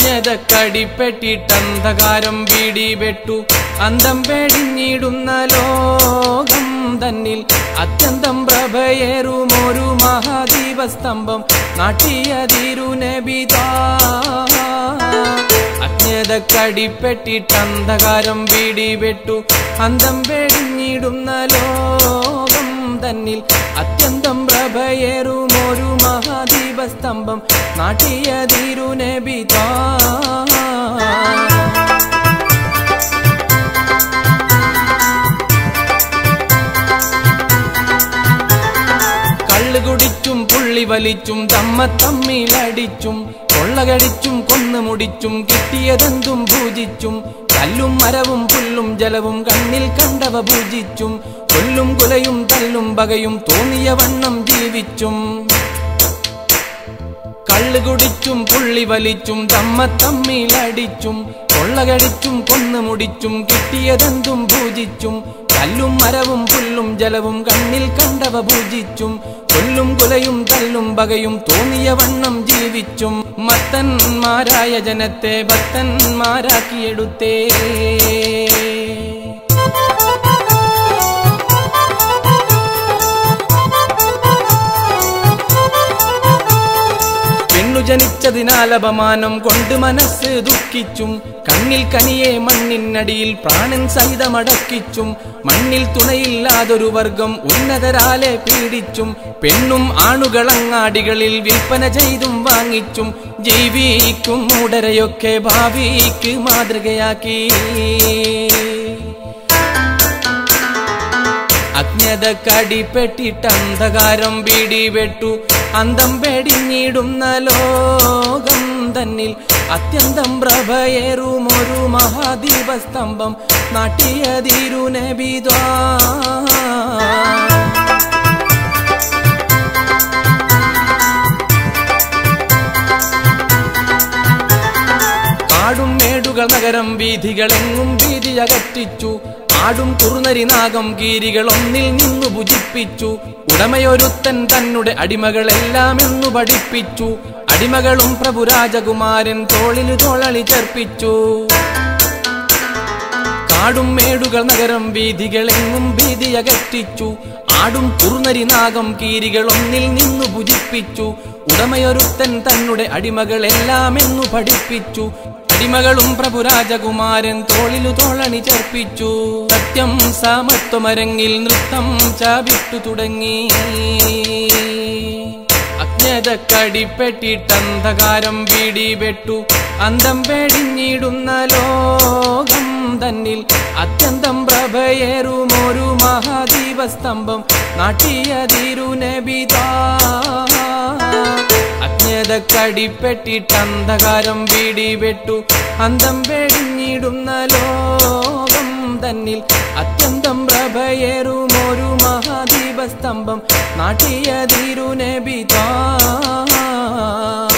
അജ്ഞതക്കടിപ്പെട്ടിട്ടന്ധകാരം വീടിവെട്ടു അന്തം പേടിഞ്ഞിടുന്ന ലോകം തന്നിൽ അത്യന്തം പ്രഭയേറുമൊരു മഹാദീപസ്തംഭം നാട്ടിയതിരുനബിതാ അജ്ഞതക്കടിപ്പെട്ടിട്ടന്ധകാരം വീടിവെട്ടു അന്തം പേടിഞ്ഞിടുന്ന ലോകം തന്നിൽ അത്യന്തം പ്രഭയേറുമൊരു മഹാദീപസ്തംഭം നാട്ടിയതിരുനബിതാ കള്ളു കുടിച്ചും പുള്ളി വലിച്ചും തമ്മ തമ്മിലടിച്ചും കൊള്ളകടിച്ചും കൊന്നു മുടിച്ചും കിട്ടിയതെന്തും പൂജിച്ചും കല്ലും മരവും പുല്ലും ജലവും കണ്ണിൽ കണ്ടവ പൂജിച്ചും കൊല്ലും കുലയും തല്ലും പകയും തോന്നിയ വണ്ണം ജീവിച്ചും കള്ളു കുടിച്ചും പുള്ളി വലിച്ചും തമ്മ തമ്മിലടിച്ചും കൊള്ളകടിച്ചും കൊന്നു മുടിച്ചും കിട്ടിയതെന്തും പൂജിച്ചും കല്ലും മരവും പുല്ലും ജലവും കണ്ണിൽ കണ്ടവ പൂജിച്ചും കൊല്ലും കുലയും തല്ലും പകയും തോന്നിയ വണ്ണം ജീവിച്ചും മത്തന്മാരായ ജനത്തെ ഭക്തന്മാരാക്കിയെടുത്തേ പെണ്ണു ജനിച്ചതിനാൽ അപമാനം കൊണ്ട് മനസ്സ് ദുഃഖിച്ചും കണ്ണിൽ കനിയെ മണ്ണിനടിയിൽ പ്രാണൻ സഹിതമടക്കിച്ചും മണ്ണിൽ തുണയില്ലാതൊരു വർഗം ഉന്നതരാലെ പീഡിച്ചും പെണ്ണും ആണുകളങ്ങാടികളിൽ വിൽപ്പന ചെയ്തും വാങ്ങിച്ചും ജീവിക്കും മൂടരയൊക്കെ ഭാവിക്ക് മാതൃകയാക്കി അജ്ഞത കടിപ്പെട്ടിട്ടന്ധകാരം പിടിപെട്ടു അന്തം പേടിഞ്ഞിടുന്ന ലോകം തന്നിൽ അത്യന്തം പ്രഭയേറുമൊരു മഹാദീപസ്തംഭം നാട്ടിയതിരുനബിദ്വാ കാടും മേടുകൾ നഗരം വീഥികളെങ്ങും വീതി അകറ്റിച്ചു ആടും കുറുനരി നാഗം കീരികൾ ഒന്നിൽ നിന്നു ഭുജിപ്പിച്ചു ഉടമയൊരുത്തൻ തന്നെ അടിമകളെല്ലാം എന്നു പഠിപ്പിച്ചു അടിമകളും പ്രഭുരാജകുമാരൻ തോളില് തോളളി ചേർപ്പിച്ചു കാടും മേടുകൾ നഗരം വീഥികളെങ്ങും ഭീതി അകറ്റിച്ചു ആടും കുറുനരി നാഗം കീരികൾ ഒന്നിൽ നിന്നു ഭുജിപ്പിച്ചു ഉടമയൊരുത്തൻ തന്നെ അടിമകളെല്ലാം എന്നു പഠിപ്പിച്ചു അടിമകളും പ്രഭുരാജകുമാരൻ തോളിലു തോളണി ചേർപ്പിച്ചു സത്യം സാമത്വമരങ്ങിൽ നൃത്തം ചാവിട്ടു തുടങ്ങി അജ്ഞതക്കടിപ്പെട്ടിട്ടന്ധകാരം വീടിവെട്ടു അന്തം പേടിഞ്ഞിടുന്ന ലോകം തന്നിൽ അത്യന്തം പ്രഭയേറുമൊരു മഹാദീപസ്തംഭം നാട്ടിയതിരുനബിതാ അജ്ഞതക്കടിപ്പെട്ടിട്ടന്ധകാരം വീടിവെട്ടു അന്തം പേടിഞ്ഞിടുന്ന ലോകം തന്നിൽ അത്യന്തം പ്രഭയേറുമൊരു മഹാദീപസ്തംഭം നാട്ടിയതിരുനബിതാ